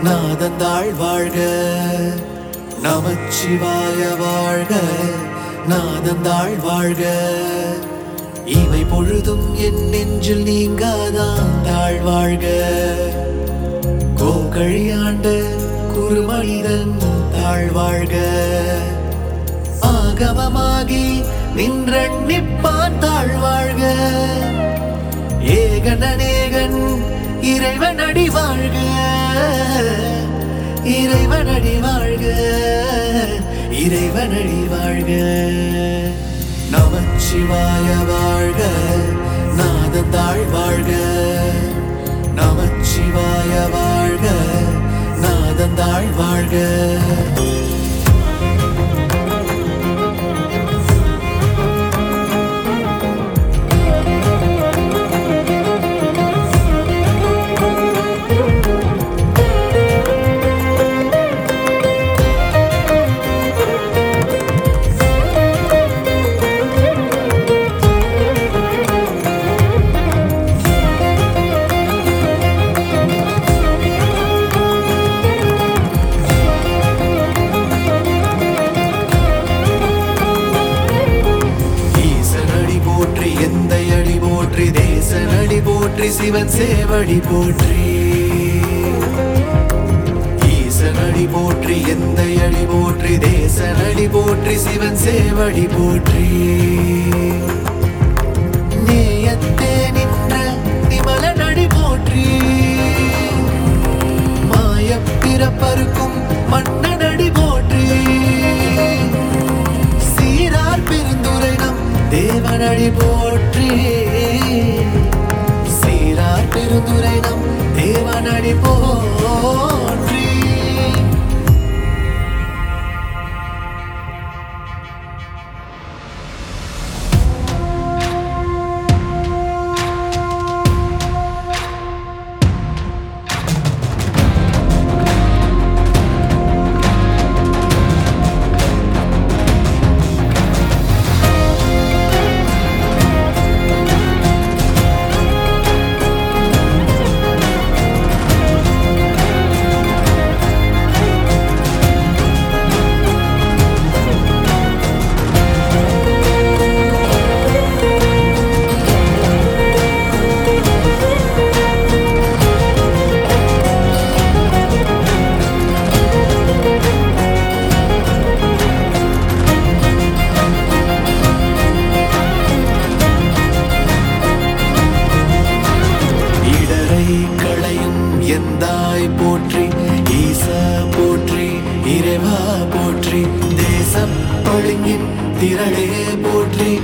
நாதந்தாள் வாழ்க நமச்சிவாய வாழ்க நாதந்தாள் வாழ்க இவை பொழுதும் என் நெஞ்சில் நீங்காதான் தாழ் வாழ்க கோகழியாண்ட குறுமனிதன் தாழ்வாழ்க ஆகமமாகி நின்றண்ணிப்பான் தாழ்வாழ்க ஏகன் அநேகன் இறைவன் அடி வாழ்க இறைவன் அடி வாழ்க இறைவன் அடி வாழ்க நமச்சிவாய வாழ்க நாதந்தாள் வாழ்க நமச்சிவாய வாழ்க நாதந்தாள் வாழ்க ஈசனடி போற்றி எந்த அடி போற்றி தேசனடி போற்றி சிவன் சேவடி போற்றி ஈசனடி போற்றி எந்த அடி போற்றி தேசனடி போற்றி சிவன் சேவடி போற்றி நேயத்தே நின்ற நிமலனடி போற்றி மாயப் பிறப்பருக்கும் மன்னனடி போற்றி சீரார் பெருந்துரைனம் தேவனடி போற்றி சீரார் பெருந்துரைனம் தேவனடி போற்றி இடரை களையும் எந்தாய் போற்றி ஈச போற்றி இறைவா போற்றி தேசம் பழுங்கின் திரளே போற்றி